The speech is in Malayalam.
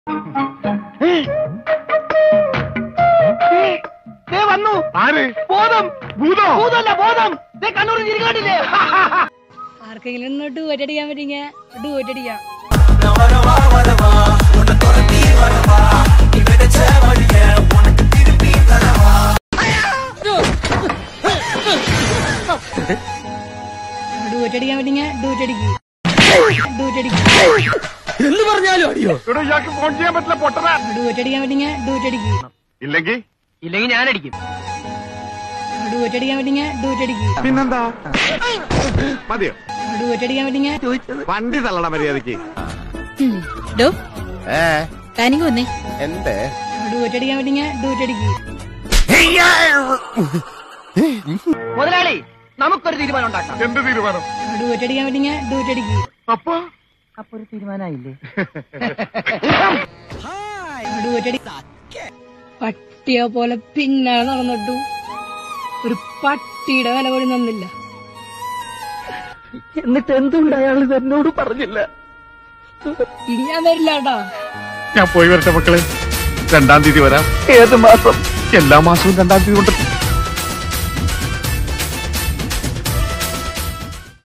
ദേ വന്നു ആര് ബോധം ഭൂതോ ഭൂതമല്ല ബോധം ദേ കണ്ണൂർ ചിരിക്കാണ്ടില്ലേ ആർക്കെങ്കിലും ഒന്ന് ഡൂറ്റടിക്കാൻ പറ്റിങ്ങ ഡൂറ്റടിക്കാം ഡൂറ്റടിക്കാൻ പറ്റിങ്ങ ഡൂറ്റടിക്ക് ഡൂറ്റടിക്ക് എന്ന് പറഞ്ഞാലും അടിയോ ഇവിടെ ഇയാൾക്ക് ഫോൺ ചെയ്യാൻ പറ്റില്ല പൊട്ടനാ ഡൂറ്റടിക്കാൻ പറ്റിങ്ങ ഡൂറ്റടിക്ക് ഇല്ലെങ്കിൽ ഇല്ലെങ്കിൽ ഞാനടിക്കും ഡൂറ്റടിക്കാൻ പറ്റിങ്ങ ഡൂറ്റടിക്ക് പിന്നെന്താ മതിയോ ഡൂറ്റടിക്കാൻ പറ്റിങ്ങ വണ്ടി തള്ളട മര്യാദക്ക് ഡോ ഏ കാനിങ് വന്നേ എന്തേ ഡൂറ്റടിക്കാൻ പറ്റിങ്ങ ഡൂറ്റടിക്ക് മുതലാളി നമുക്കൊരു തീരുമാനം ഉണ്ടാക്കാം എന്ത് തീരുമാനം ഡൂറ്റടിക്കാൻ പറ്റിങ്ങ ഡൂറ്റടിക്ക് അപ്പൊ അപ്പൊ ഒരു തീരുമാനമായില്ലേ ഡൂറ്റടി പട്ടിയെ പോലെ പിന്നാലെ നടന്നിട്ടു ഒരു പട്ടിയുടെ വില പോലും തന്നില്ല എന്നിട്ട് എന്തുകൊണ്ട് അയാൾ ഇത് എന്നോട് പറഞ്ഞില്ല ഇനി ഞാൻ വരില്ല കേട്ടാ ഞാൻ പോയി വരട്ടെ മക്കളെ രണ്ടാം തീയതി വരാം ഏത് മാസം എല്ലാ മാസവും രണ്ടാം തീയതി കൊണ്ട്